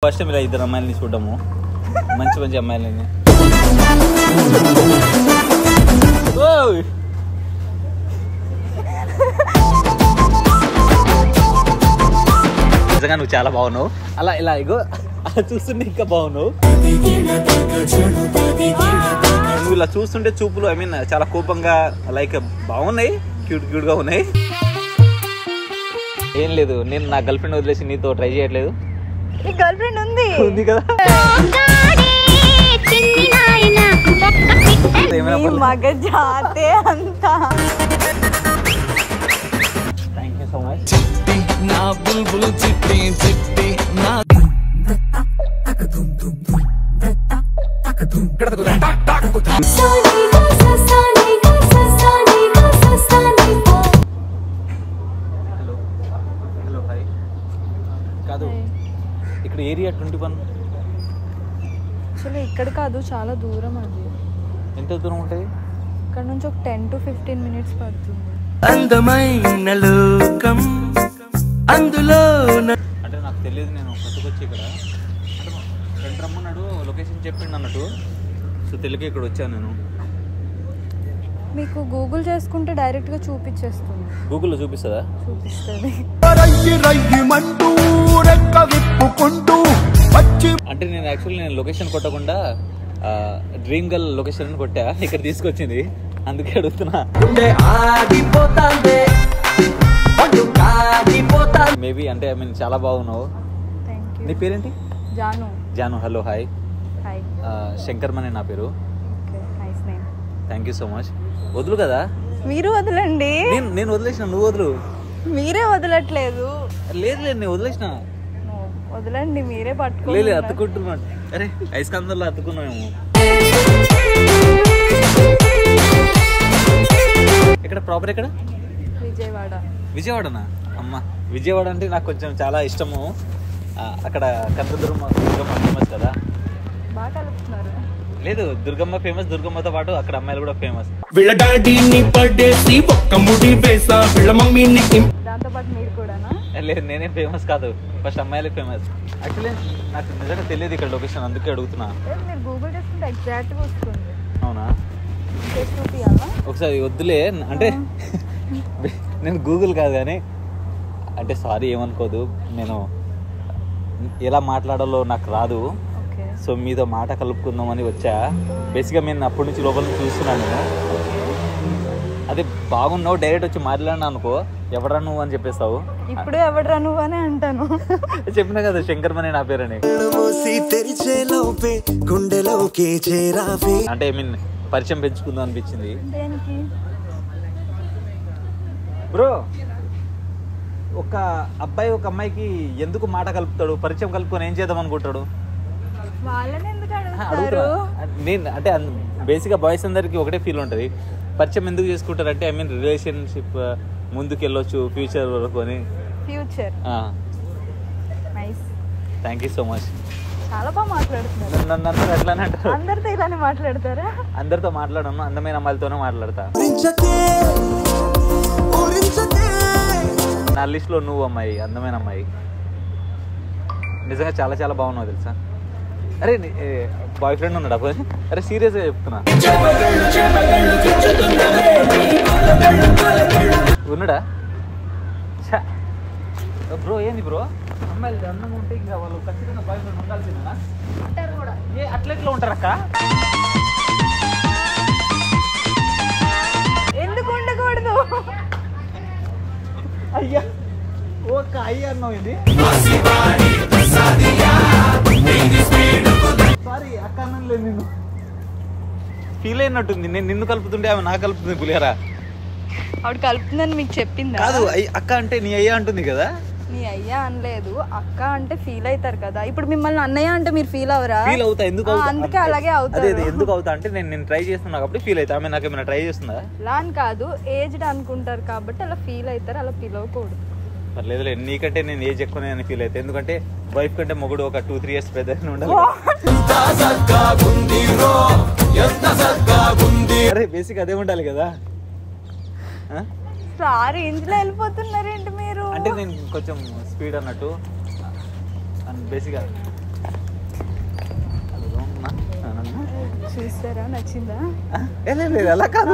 First time ఇలా ఇద్దరు అమ్మాయిలని చూడడము మంచి మంచి అమ్మాయిలని ఓయ్! నిజంగా నువ్వు చాలా బాగున్నావు అలా ఇలా ఇగో అలా చూస్తుంటే ఇంకా బాగున్నావు నువ్వు ఇలా చూస్తుంటే చూపులు ఐ మీన్ చాలా కోపంగా లైక్ బాగున్నాయి క్యూట్ క్యూట్ గా ఉన్నాయి ఏం లేదు నేను నా గర్ల్ ఫ్రెండ్ వదిలేసి నీతో ట్రై చేయట్లేదు నీ గర్ల్ ఫ్రెండ్ ఉంది ఉంది కదా ఏమైనా నీ మగ జాతే అంతా థ్యాంక్ యూ సో మచ్ నా బుల్బుల్ చిట్టి చిట్టి నా హలో హలో హాయ్ కాదు ఇక్కడ ఏరియా ట్వంటీ వన్ యాక్చువల్లీ ఇక్కడ కాదు చాలా దూరం అది ఎంత దూరం ఉంటుంది ఇక్కడ నుంచి ఒక టెన్ టు ఫిఫ్టీన్ మినిట్స్ పడుతుంది అందమైన లోకం అందులో అంటే నాకు తెలియదు నేను కొత్తకొచ్చి ఇక్కడ అంటే మా ఫ్రెండ్ రమ్మన్నాడు లొకేషన్ చెప్పిండు అన్నట్టు సో తెలియక ఇక్కడ వచ్చాను నేను మీకు గూగుల్ చేసుకుంటే డైరెక్ట్గా చూపించేస్తుంది గూగుల్లో చూపిస్తుందా చూపిస్తుంది రయ్యి రయ్యిమంటూ రెక్క విప్పుకుంటూ పచ్చి అంటే నేను యాక్చువల్లీ నేను లొకేషన్ కొట్టకుండా డ్రీమ్ గర్ల్ లొకేషన్ కొట్టా ఇక్కడ తీసుకొచ్చింది అందుకే అడుగుతున్నా గుండె ఆగిపోతాందే ఒళ్ళు కాగిపోతాందే మేబీ అంటే ఐ మీన్ చాలా బాగున్నావు థ్యాంక్ నీ యూ పేరేంటి Janu Janu hello hi hi Shankar మనే నా పేరు okay nice name thank you so much వదులు కదా మీరు వదలండి నేను నేను వదిలేసిన నువ్వు వదులు మీరే వదలట్లేదు లేదు లేదు నేను వదిలేసిన No, వదలండి మీరే లేదు పట్టుకోండి అతుక్కుంటున్నాను అరే ఐస్కాందర్లో అతుక్కున్నామేమో ఇక్కడ ప్రాపర్ ఎక్కడ విజయవాడ విజయవాడనా అమ్మ విజయవాడ అంటే నాకు కొంచెం చాలా ఇష్టము ఆ, అక్కడ కనకదుర్గమ్మ దుర్గమ్మ ఫేమస్ కదా బాగా కలుపుతున్నారు లేదు దుర్గమ్మ ఫేమస్ దుర్గమ్మతో పాటు అక్కడ అమ్మాయిలు కూడా ఫేమస్ వీళ్ళ డాడీని పడేసి ఒక్క ముడి వేసా వీళ్ళ మమ్మీని ఇం- దాంతో పాటు మీరు కూడానా లేదు నేనే ఫేమస్ కాదు ఫస్ట్ అమ్మాయిలే ఫేమస్ యాక్చువల్లీ నాకు నిజంగా తెలియదు ఇక్కడ లొకేషన్ అందుకే అడుగుతున్నా లేదు మీరు గూగుల్ చేసుకుంటే ఎగ్జాక్ట్గా వస్తుంది అవునా చేసి చూపియాలా ఒకసారి వద్దులే అంటే నేను గూగుల్ కాదు కానీ అంటే సారీ ఏమనుకోదు నేను ఎలా మాట్లాడాలో నాకు రాదు ఓకే సో మీతో మాట కలుపుకుందామని వచ్చా బేసిక్గా నేను అప్పటి నుంచి లోపల నుంచి చూస్తున్నాను నేను అదే బాగున్నావు డైరెక్ట్ వచ్చి మాట్లాడినా అనుకో ఎవరా నువ్వు అని చెప్పేస్తావు ఇప్పుడు ఎవడరా నువ్వు అని అంటాను చెప్పినా కదా శంకర్ మనే నా పేరని మూసి తెరిచే లోపే గుండెలోకి చేరావే అంటే ఐ మీన్ పరిచయం పెంచుకుందాం అనిపించింది దేనికి బ్రో ఒక అబ్బాయి ఒక అమ్మాయికి ఎందుకు మాట కలుపుతాడు పరిచయం కలుపుకొని ఏం చేద్దాం అనుకుంటాడు వాళ్ళని ఎందుకు ఆ, అడుగుతారు అడుగుతున్నా. నేను అంటే బేసిక్గా బాయ్స్ అందరికి ఒకటే ఫీల్ ఉంటుంది పరిచయం ఎందుకు చేసుకుంటారు అంటే ఐ మీన్ రిలేషన్షిప్ ముందుకు వెళ్ళొచ్చు ఫ్యూచర్ వరకు అని future nice thank you so much చాలా బాగా మాట్లాడుతున్నారు నన్ను అందరూ అట్లానే అంటారు అందరితో ఇలానే మాట్లాడతారా అందరితో మాట్లాడను అందమైన అమ్మాయిలతోనే మాట్లాడతా ఊరించకే ఊరించకే నా లిస్ట్లో నువ్వు అమ్మాయి అందమైన అమ్మాయి నిజంగా చాలా చాలా బాగున్నావు తెలుసా అరే బాయ్ ఫ్రెండ్ ఉన్నాడా పోనీ? అరే సీరియస్గా చెప్తున్నా ఉన్నాడా బ్రో ఏంది బ్రో అమ్మాయిలు అందంగా ఉంటే ఇంకా వాళ్ళు ఖచ్చితంగా బాయ్ ఫ్రెండ్ ఉండాల్సిందేనా ఏ అట్లా ఎట్లా ఉంటారక్క ఎందుకు ఉండకూడదు అయ్యా ఒక అయ్యా అన్నావు ఇది సారీ అక్క అన్నలేదు నిన్ను ఫీల్ అయినట్టుంది నేను నిన్ను కలుపుతుంటే ఆమె నా కలుపుతుంది పులిహోర ఆవిడ కలుపుతుందని మీకు చెప్పిందా కాదు అయ్య- అక్క అంటే నీ అయ్యా అంటుంది కదా మీ అయ్యా అనలేదు అక్క అంటే ఫీల్ అవుతారు కదా ఇప్పుడు మిమ్మల్ని అన్నయ్య అంటే మీరు ఫీల్ అవరా ఫీల్ అవుతా ఎందుకు ఆ, అవుతా? అందుకే అలాగే అదే అవుతారు అదే ఎందుకు అవుతా అంటే నేను నేను ట్రై చేస్తున్నా కాబట్టి ఫీల్ అవుతా ఆమె నాకు ఏమైనా ట్రై చేస్తుందా అలా అని కాదు ఏజ్డ్ అనుకుంటారు కాబట్టి అలా ఫీల్ అవుతారు అలా పిలవకూడదు పర్లేదులే నీకంటే నేను ఏజ్ ఎక్కువనే అని ఫీల్ అవుతా ఎందుకంటే వైఫ్ కంటే మొగుడు ఒక టూ త్రీ ఇయర్స్ పెద్ద ఉండాలి అరే బేసిక్ అదే ఉండాలి కదా ఆ? ఆ రేంజ్ లో వెళ్ళిపోతున్నారేంటి మీరు అంటే నేను కొంచెం స్పీడ్ అన్నట్టు అండ్ బేసిక్గా అడుగుదామన్నా? అవునన్నా? చూస్తారా నచ్చిందా ఆ, ఏ లేదు, లేదు, అలా కాదు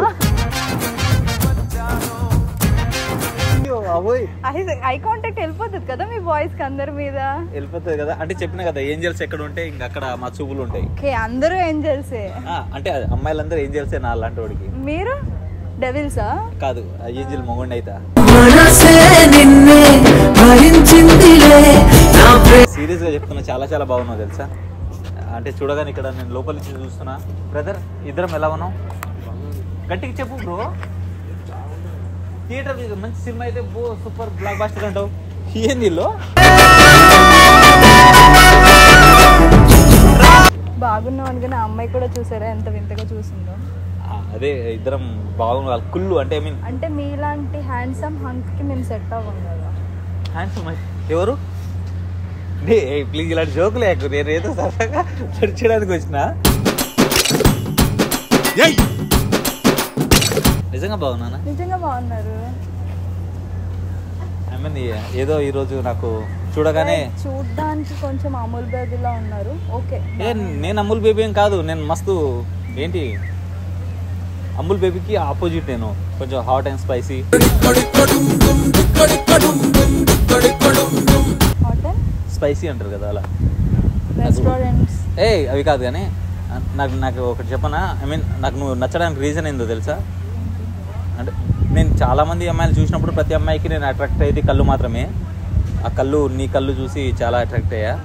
అయ్యో, అవ్వోయ్. ఐ కాంటాక్ట్ వెళ్ళిపోతుంది కదా మీ బాయ్స్ కి అందరి మీద వెళ్ళిపోతుంది కదా అంటే చెప్పిన కదా ఏంజల్స్ ఎక్కడ ఉంటే ఇంకా అక్కడ మా చూపులు ఉంటాయి ఓకే అందరూ ఏంజల్సే ఆ, అంటే అమ్మాయిలందరూ ఏంజల్సే నా అలాంటి వాడికి మీరు డెవిల్సా కాదు ఆ ఏంజల్ మొగుండి అయితా మనసే నిన్నే భరించిందిలే నా ప్రేమ సీరియస్గా చెప్తున్నా చాలా చాలా బాగున్నావు తెలుసా అంటే చూడగానే ఇక్కడ నేను లోపల నుంచి చూస్తున్నా బ్రదర్ ఇద్దరం ఎలా ఉన్నాం గట్టిగా చెప్పు బ్రో థియేటర్ మంచి సినిమా అయితే బో సూపర్ బ్లాక్ బాస్టర్ అంటావు ఏంది ఇల్లు బాగున్నావు అనుకుని ఆ అమ్మాయి కూడా చూసారా ఎంత వింతగా చూసిందో ఆ, అదే ఇద్దరం బాగున్నారు కుళ్ళు అంటే ఐ మీన్ అంటే మీలాంటి హ్యాండ్సమ్ హంక్ కి మేము సెట్ అవ్వం కదా హ్యాండ్సమ్ ఎవరు ప్లీజ్ ఇలాంటి జోకు లేకు నేను ఏదో సరదాగా చర్చడానికి వచ్చిన నిజంగా బాగున్నానా నిజంగా బాగున్నారు ఐ మీన్ ఏదో ఈరోజు నాకు చూడగానే చూడ్డానికి కొంచెం అమూల్ బేబీలా ఉన్నారు ఓకే ఏ నేను అమూల్ బేబీ ఏం కాదు నేను మస్తు ఏంటి అమూల్ బేబీకి ఆపోజిట్ నేను కొంచెం hot and spicy hotel spicy అంటారు కదా అలా రెస్టారెంట్స్ ఏ అవి కాదు కానీ ఆ, నాకు నాకు ఒకటి చెప్పనా ఐ మీన్ నాకు నువ్వు నచ్చడానికి రీజన్ ఏందో తెలుసా అంటే నేను చాలా మంది అమ్మాయిలు చూసినప్పుడు ప్రతి అమ్మాయికి నేను అట్రాక్ట్ అయ్యేది కళ్ళు మాత్రమే ఆ కళ్ళు నీ కళ్ళు చూసి చాలా అట్రాక్ట్ అయ్యా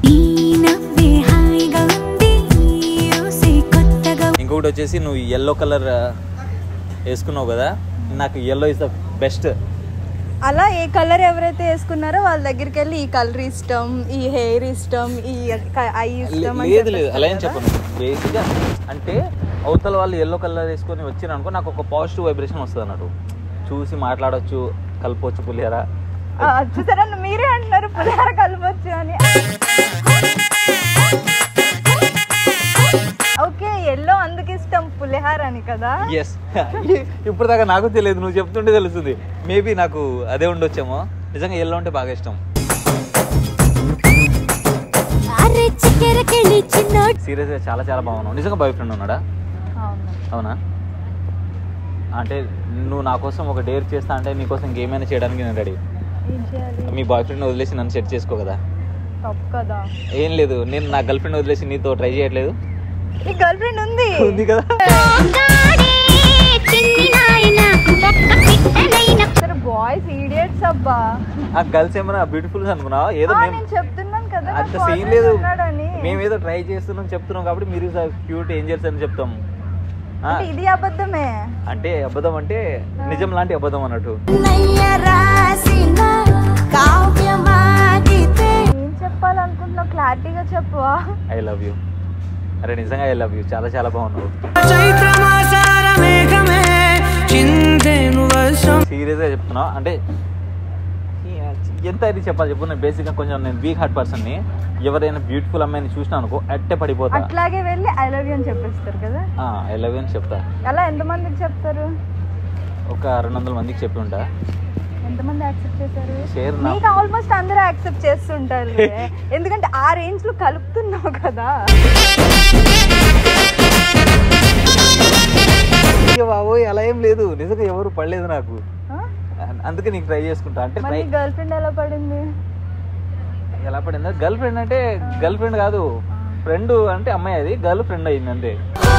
ఇంకొకటి వచ్చేసి నువ్వు ఎల్లో కలర్ వేసుకున్నావు కదా నాకు ఎల్లో ఇస్ ద బెస్ట్ అలా ఏ కలర్ ఎవరైతే వేసుకున్నారో వాళ్ళ దగ్గరికి వెళ్ళి ఈ కలర్ ఇష్టం ఈ హెయిర్ ఇష్టం ఈ ఐ ఇష్టం అని లేదు లేదు అలా ఏం చెప్పేస్తారు చెప్పను బేసిక్గా అంటే అవతల వాళ్ళు ఎల్లో కలర్ వేసుకొని వచ్చిన అనుకో నాకు ఒక పాజిటివ్ వైబ్రేషన్ వస్తుంది అన్నట్టు చూసి మాట్లాడొచ్చు కలపవచ్చు పులిహోర ఆ, చూసారా మీరే అంటున్నారు పులిహార కలపచ్చు అని ఓకే ఎల్లో అందుకు ఇష్టం పులిహార అని కదా ఎస్ ఇప్పుడు దాకా నాకు తెలియదు నువ్వు చెప్తుంటే తెలుస్తుంది మేబీ నాకు అదే ఉండొచ్చేమో నిజంగా ఎల్లో అంటే బాగా ఇష్టం సీరియస్గా చాలా చాలా బాగున్నావు నిజంగా బాయ్ ఫ్రెండ్ ఉన్నాడా అవును అవునా అంటే నువ్వు నా కోసం ఒక డేర్ చేస్తా అంటే నీకోసం ఇంకేమైనా చేయడానికి నేను రెడీ ఏం చేయాలి మీ బాయ్ ఫ్రెండ్ వదిలేసి నన్ను సెట్ చేసుకో కదా తప్పు కదా ఏం లేదు నేను నా గర్ల్ ఫ్రెండ్ వదిలేసి నీతో ట్రై చేయట్లేదు నీ గర్ల్ ఫ్రెండ్ ఉంది ఉంది కదా సరే బాయ్స్ ఈడియట్స్ అబ్బా ఆ గర్ల్స్ ఏమైనా బ్యూటిఫుల్ అనుకున్నావా ఏదో ఆ, మేము నేను చెప్తున్నాను కదా అంత నాకు సీన్ boyfriend లేదు ఉన్నాడని మేము ఏదో ట్రై చేస్తున్నాం చెప్తున్నాం కాబట్టి మీరు క్యూట్ ఏం చేస్తారని చెప్తాం ఆ, అంటే ఇది అబద్ధమే అంటే అబద్ధం అంటే నిజం లాంటి అబద్ధం అన్నట్టు ఏం చెప్పాలనుకుంటున్నావు క్లారిటీగా చెప్పవా ఐ లవ్ యూ అరే నిజంగా ఐ లవ్ యూ చాలా చాలా బాగున్నావు చైత్రమాసార మేఘమే చింతేను వర్షం సీరియస్గా చెప్తున్నావు అంటే ఎంత ఇది చెప్పాలి చెప్పు నేను బేసిక్గా కొంచెం నేను వీక్ హార్ట్ పర్సన్ని ఎవరైనా బ్యూటిఫుల్ అమ్మాయిని చూసినా అనుకో అట్టే పడిపోతా అట్లాగే వెళ్ళి ఐ లవ్ యూ అని చెప్పేస్తారు కదా ఐ లవ్ యూ అని చెప్తా అలా ఎంతమందికి చెప్తారు ఒక రెండు వందల మందికి చెప్పి ఉంటా ఎంతమంది యాక్సెప్ట్ చేశారు Share నా- నీకు ఆల్మోస్ట్ అందరూ యాక్సెప్ట్ చేస్తుంటారు ఎందుకంటే ఆ రేంజ్ లో కలుపుతున్నావు కదా అయ్యో బాబోయ్ అలా ఏం లేదు నిజంగా ఎవరు పడలేదు నాకు ఆ? అం- అందుకే నీకు ట్రై చేసుకుంటా అంటే మరి ట్రై నీ గర్ల్ ఫ్రెండ్ ఎలా పడింది ఎలా పడిందా గర్ల్ ఫ్రెండ్ అంటే గర్ల్ ఫ్రెండ్ కాదు ఫ్రెండ్ అంటే అమ్మాయి అది గర్ల్ ఫ్రెండ్ అయింది అంతే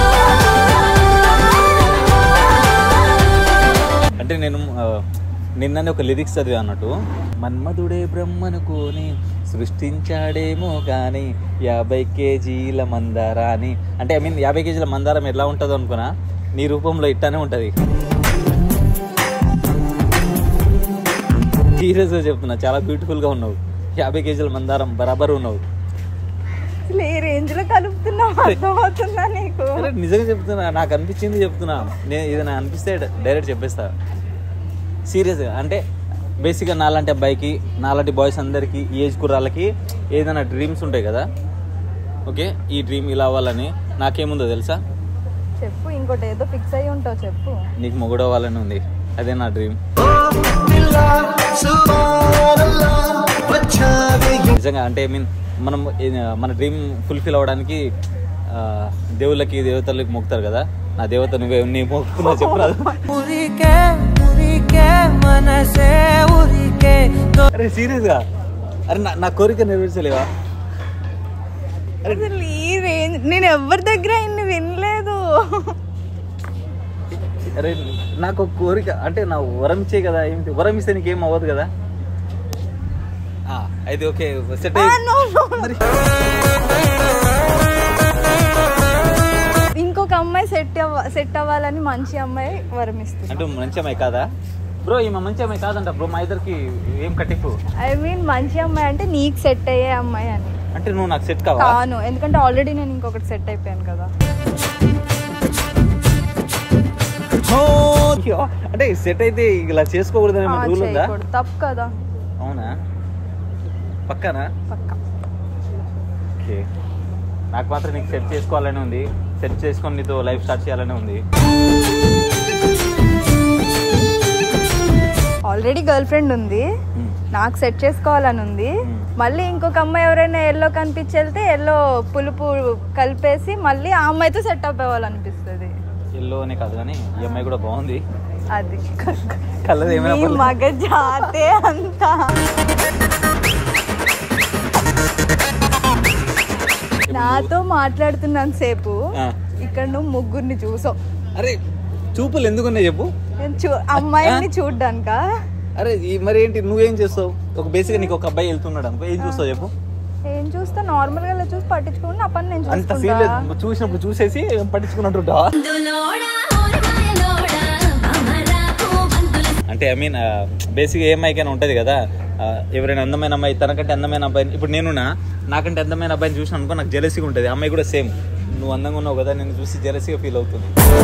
అంటే నేను ఆ, నిన్ననే ఒక లిరిక్స్ చదివా అన్నట్టు మన్మధుడే బ్రహ్మనుకోని సృష్టించాడేమో కానీ యాభై కేజీల మందారాని అంటే ఐ మీన్ యాభై కేజీల మందారం ఎట్లా ఉంటుందో అనుకున్నా నీ రూపంలో ఇట్టానే ఉంటుంది సీరియస్గా చెప్తున్నా చాలా బ్యూటిఫుల్గా ఉన్నావు యాభై కేజీల మందారం బరాబర్ ఉన్నావు అసలు ఏ రేంజ్ లో కలుపుతున్నావు అర్థమవుతుందా నీకు అరే నిజంగా చెప్తున్నా నాకు అనిపించింది చెప్తున్నా నేను ఏదైనా అనిపిస్తే డైరెక్ట్ చెప్పేస్తా సీరియస్గా అంటే బేసిక్గా నాలాంటి అబ్బాయికి నాలాంటి బాయ్స్ అందరికీ ఈ ఏజ్ కుర్రాళ్ళకి ఏదైనా డ్రీమ్స్ ఉంటాయి కదా ఓకే ఈ డ్రీమ్ ఇలా అవ్వాలని నాకేముందో తెలుసా చెప్పు ఇంకోటి ఏదో ఫిక్స్ అయ్యి ఉంటావు చెప్పు నీకు మొగుడు అవ్వాలని ఉంది అదే నా డ్రీమ్ నిజంగా అంటే ఐ మీన్ మనం ఏ- మన డ్రీమ్ ఫుల్ఫిల్ అవ్వడానికి ఆ, దేవుళ్ళకి దేవతలకి మొక్కుతారు కదా నా దేవత నువ్వే నీ మొక్కుతున్నా చెప్పరాదు ఉరికే ఉరికే మనసే ఉరికే అరే సీరియస్గా అరే నా నా కోరిక నెరవేర్చలేవా అసలు ఈ రేంజ్ నేను ఎవరి దగ్గర ఇన్ని వినలేదు అరే నాకు ఒక కోరిక అంటే నా వరం ఇచ్చే కదా ఏంటి వరం ఇస్తే నీకేం అవ్వదు కదా ఆ, అయితే ఓకే సెట్ ఆ, no, no, no. ఇంకొక అమ్మాయి సెట్ అవ్వ సెట్ అవ్వాలని మంచి అమ్మాయి వరమిస్తుంది అంటే మంచి అమ్మాయి కాదా బ్రో ఈమె మంచి అమ్మాయి కాదంట బ్రో మా ఇద్దరికి ఏం కట్టింపు ఐ మీన్ మంచి అమ్మాయి అంటే నీకు సెట్ అయ్యే అమ్మాయి అని అంటే నువ్వు నాకు సెట్ కావా కాను ఎందుకంటే ఆల్రెడీ నేను ఇంకొకటి సెట్ అయిపోయాను కదా అయ్యో, అంటే సెట్ అయితే ఇలా చేసుకోకూడదని ఆ, రూల్ ఉందా చేయకూడదు తప్పు కదా అవునా పక్కనా పక్క ఓకే నాకు మాత్రం నీకు సెట్ చేసుకోవాలని ఉంది సెట్ చేసుకొని నీతో లైఫ్ స్టార్ట్ చేయాలని ఉంది ఆల్రెడీ గర్ల్ ఫ్రెండ్ ఉంది Hmm. నాకు సెట్ చేసుకోవాలని ఉంది Hmm. మళ్ళీ ఇంకొక అమ్మాయి ఎవరైనా ఎల్లో కనిపించి వెళ్తే ఎల్లో పులుపు కలిపేసి మళ్ళీ ఆ అమ్మాయితో సెట్ అవ్వాలనిపిస్తుంది ఎల్లో అనే కాదు కానీ ఈ అమ్మాయి కూడా బాగుంది అది కలర్ ఏమైనా మీ పర్లేదు. మగ జాతే అంతా నాతో మాట్లాడుతున్నాను సేపు ఆ. ఇక్కడ నువ్వు ముగ్గురిని చూసావు అరే చూపులు ఎందుకున్నాయి చెప్పు నేను చూ అమ్మాయిని చూడ్డానికా అరే ఈ మరి ఏంటి నువ్వేం చేస్తావు ఒక బేసిక్గా నీకు ఒక అబ్బాయి వెళ్తున్నాడు అనుకో ఏం చూస్తావు చెప్పు ఏం చూస్తా నార్మల్ గా ఇలా చూసి పట్టించుకుని నా పని నేను అంత సీన్ చూసుకుంటా లేదు నువ్వు చూసినప్పుడు చూసేసి పట్టించుకున్నట్టుంటావా అంటే ఐ మీన్ బేసిక్గా ఏ అమ్మాయికైనా ఉంటుంది కదా ఆ, ఎవరైనా అందమైన అమ్మాయి తనకంటే అందమైన అబ్బాయిని ఇప్పుడు నేనున్నా నాకంటే అందమైన అబ్బాయిని చూసిన అనుకో నాకు జెలసీగా ఉంటుంది ఆ అమ్మాయి కూడా సేమ్ నువ్వు అందంగా ఉన్నావు కదా నేను చూసి జెలసీగా ఫీల్ అవుతుంది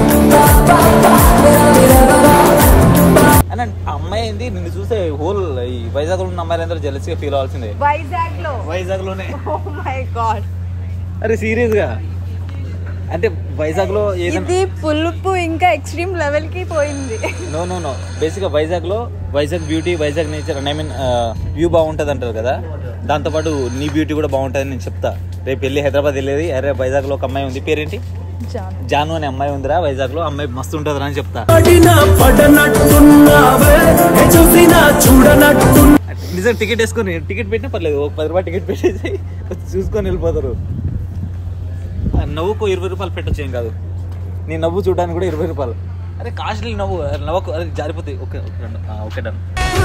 అని ఆ అమ్మాయి ఏంది నిన్ను చూస్తే హోల్ ఈ వైజాగ్లో ఉన్న అమ్మాయిలందరూ జెలసీగా ఫీల్ అవ్వాల్సిందే వైజాగ్ లో వైజాగ్లోనే ఓ మై గాడ్ అరే సీరియస్గా అంటే వైజాగ్లో ఏదైనా ఇది పులుపు ఇంకా ఎక్స్ట్రీమ్ లెవెల్ కి పోయింది నో నో నో బేసిక్గా వైజాగ్లో Vizag beauty Vizag nature I mean view బాగుంటుంది అంటారు కదా దాంతోపాటు నీ బ్యూటీ కూడా బాగుంటుందని నేను చెప్తా రేపు వెళ్ళి హైదరాబాద్ వెళ్ళేది అరే వైజాగ్లో ఒక అమ్మాయి ఉంది పేరేంటి జాను. జాను అనే అమ్మాయి ఉందిరా వైజాగ్లో అమ్మాయి మస్తు ఉంటుంది అని చెప్తా పడినా పడనట్టున్నావే చూసినా చూడనట్టు నిజం టికెట్ వేసుకొని టికెట్ పెట్టినా పర్లేదు ఒక పది రూపాయలు టికెట్ పెట్టేసి వచ్చి చూసుకొని వెళ్ళిపోతారు ఆ నవ్వుకు ఇరవై రూపాయలు పెట్టొచ్చు ఏం కాదు నీ నవ్వు చూడడానికి కూడా ఇరవై రూపాయలు అరే కాస్ట్లీ నవ్వు అరే నవ్వకు అరే జారిపోతాయి ఓకే ఓకే రెండు. ఆ, ఓకే డన్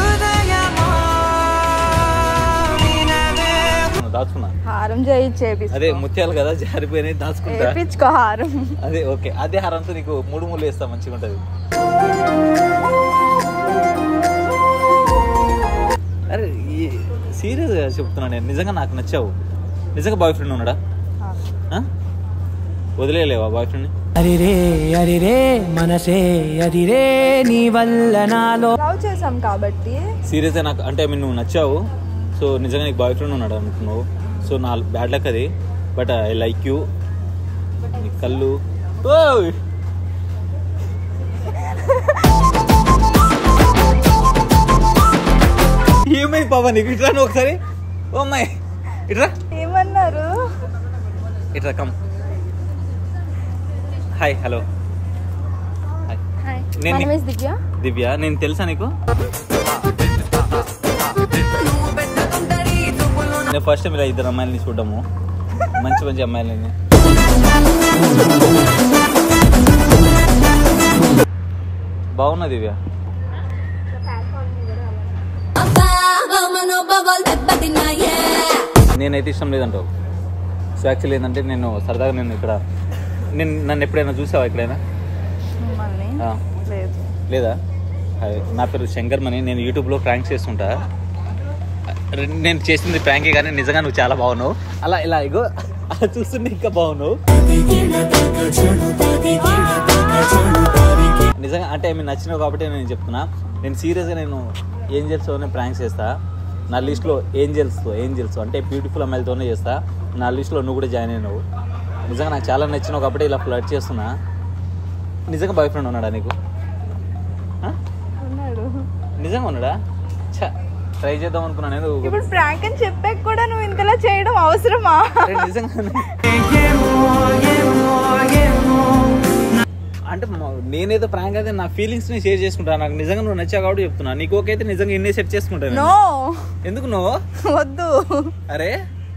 దాచుకున్నా హారం చేయి చేపిస్తా అదే ముత్యాలు కదా జారిపోయినాయి దాచుకుంటా చేపించుకో హారం అదే ఓకే అదే హారంతో నీకు మూడు మూడు వేస్తా మంచిగా ఉంటది అరే సీరియస్ గా చెప్తున్నా నేను నిజంగా నాకు నచ్చావు నిజంగా బాయ్ ఫ్రెండ్ ఉన్నాడా ఆ? వదిలేయలేవా బాయ్ ఫ్రెండ్ని అరిరే అరిరే మనసే అరిరే నీ వల్ల నాలో లవ్ చేసాం కాబట్టి సీరియస్గా నాకు అంటే I mean, నువ్వు నచ్చావు సో నిజంగా నీకు బాయ్ ఫ్రెండ్ ఉన్నాడు అనుకున్నావు సో నా బ్యాడ్ లక్ అది బట్ ఐ లైక్ యూ నీ కళ్ళు ఓయ్! ఏమైంది పాపా నీకు ఇట్రా నువ్వు ఒకసారి ఓ అమ్మాయి ఇట్రా ఏమన్నారు ఇట్రా కమ్ హాయ్ హలో హాయ్ నేను మన నీ- మిస్ దివ్య దివ్య నేను తెలుసా నీకు నేను ఫస్ట్ టైం ఇలా ఇద్దరు అమ్మాయిలని చూడడము మంచి మంచి అమ్మాయిలని బాగున్నా దివ్య నేనైతే ఇష్టం లేదంటావు సో యాక్చువల్లీ ఏంటంటే నేను సరదాగా నేను ఇక్కడ నేను నన్ను ఎప్పుడైనా చూసావా ఎక్కడైనా మిమ్మల్ని ఆ. లేదు లేదా హాయ్, నా పేరు శంకర్ మని నేను యూట్యూబ్లో ప్రాంక్ చేస్తుంటా అరే, నేను చేసింది ప్రాంకే కానీ నిజంగా నువ్వు చాలా బాగున్నావు అలా ఇలా ఇగో అలా చూస్తుంటే ఇంకా బాగున్నావు నిజంగా అంటే మీరు నచ్చినావు కాబట్టి నేను చెప్తున్నా నేను సీరియస్గా నేను ఏంజల్స్తోనే ప్రాంక్స్ చేస్తా నా లిస్ట్లో ఏంజల్స్తో ఏంజల్స్ అంటే బ్యూటిఫుల్ అమ్మాయిలతోనే చేస్తా నా లిస్ట్లో నువ్వు కూడా జాయిన్ అయినావు నిజంగా నాకు చాలా నచ్చినావు కాబట్టి ఇలా ఫ్లడ్ చేస్తున్నా నిజంగా బాయ్ ఫ్రెండ్ ఉన్నాడా నీకు ఆ? ఉన్నాడు నిజంగా ఉన్నాడా ఛ ట్రై చేద్దాం అనుకున్నాను నేను ఇప్పుడు ప్రాంక్ అని చెప్పాక కూడా నువ్వు ఇంతలా చేయడం అవసరమా అరే నిజంగా అంటే మ- నేనేదో ప్రాంక్ అయితే నా ఫీలింగ్స్ ని షేర్ చేసుకుంటా నాకు నిజంగా నువ్వు నచ్చావు కాబట్టి చెప్తున్నా నీకు ఓకే అయితే నిజంగా ఎన్ని సెట్ చేసుకుంటాను నో ఎందుకు నువ్వు వద్దు అరే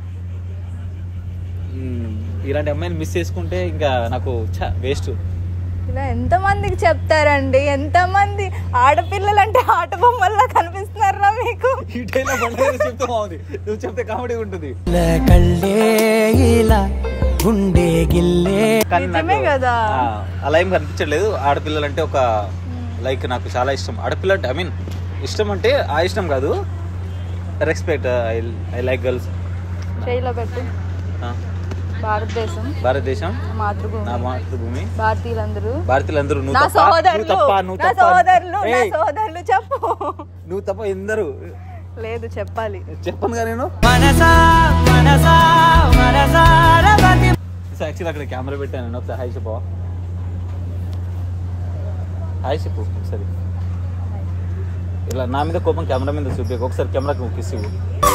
మ్, ఇలాంటి అమ్మాయిని మిస్ చేసుకుంటే ఇంకా నాకు వేస్ట్ ఇలా ఎంతమందికి చెప్తారండి ఎంతమంది ఆడపిల్లలు అంటే ఆట బొమ్మల్లా కనిపిస్తున్నారా మీకు ఈ డైలాగ్ పండుగ చెప్తే బాగుంది నువ్వు చెప్తే కామెడీ ఉంటుంది కళ్ళే ఇలా గుండె గిల్లే కానీ నిజమే నాకు, కదా. ఆ, అలా ఏం కనిపించట్లేదు ఆడపిల్లలు అంటే ఒక లైక్ నాకు చాలా ఇష్టం ఆడపిల్ల అంటే ఐ మీన్ ఇష్టం అంటే ఆ ఇష్టం కాదు respect I I like girls చేయిలో పెట్టు భారతదేశం భారతదేశం మాతృభూమి నా మాతృభూమి భారతీయులందరూ భారతీయులందరూ నువ్వు నా తప్ప నువ్వు సోదరులు తప్ప నువ్వు నా తప్ప సోదరులు నా ఏయ్, సోదరులు చెప్పు నువ్వు తప్ప ఎందరు లేదు చెప్పాలి చెప్పను కదా నేను మనసా మనసా మనసార బతి యాక్చువల్లీ అక్కడ కెమెరా పెట్టాను నేను ఒకసారి హాయ్ చెప్పవా హాయ్ చెప్పు ఒకసారి ఇలా నా మీద కోపం కెమెరా మీద చూపి ఒకసారి కెమెరాకి కిస్ ఇవ్వు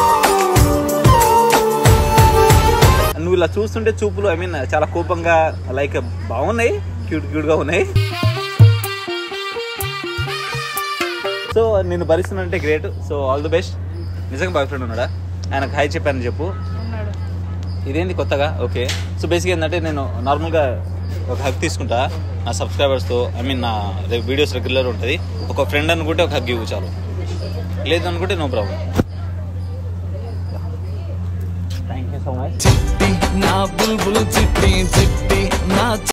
నువ్వు ఇలా చూస్తుంటే చూపులు ఐ మీన్ చాలా కోపంగా లైక్ బాగున్నాయి క్యూట్ క్యూట్గా ఉన్నాయి సో నేను భరిస్తున్నానంటే great so all the best నిజంగా బాయ్ ఫ్రెండ్ ఉన్నాడా ఆయనకు హాయ్ చెప్పాను చెప్పు ఉన్నాడు ఇదేంటి కొత్తగా ఓకే సో బేసిక్గా ఏంటంటే నేను నార్మల్గా ఒక హక్ తీసుకుంటా నా సబ్స్క్రైబర్స్తో ఐ మీన్ నా వీడియోస్ రెగ్యులర్ ఉంటుంది ఒక ఫ్రెండ్ అనుకుంటే ఒక హగ్ ఇవ్వు చాలు లేదనుకుంటే no problem thank you so much చిట్టి నా బుల్బుల్ చిట్టి చిట్టి నా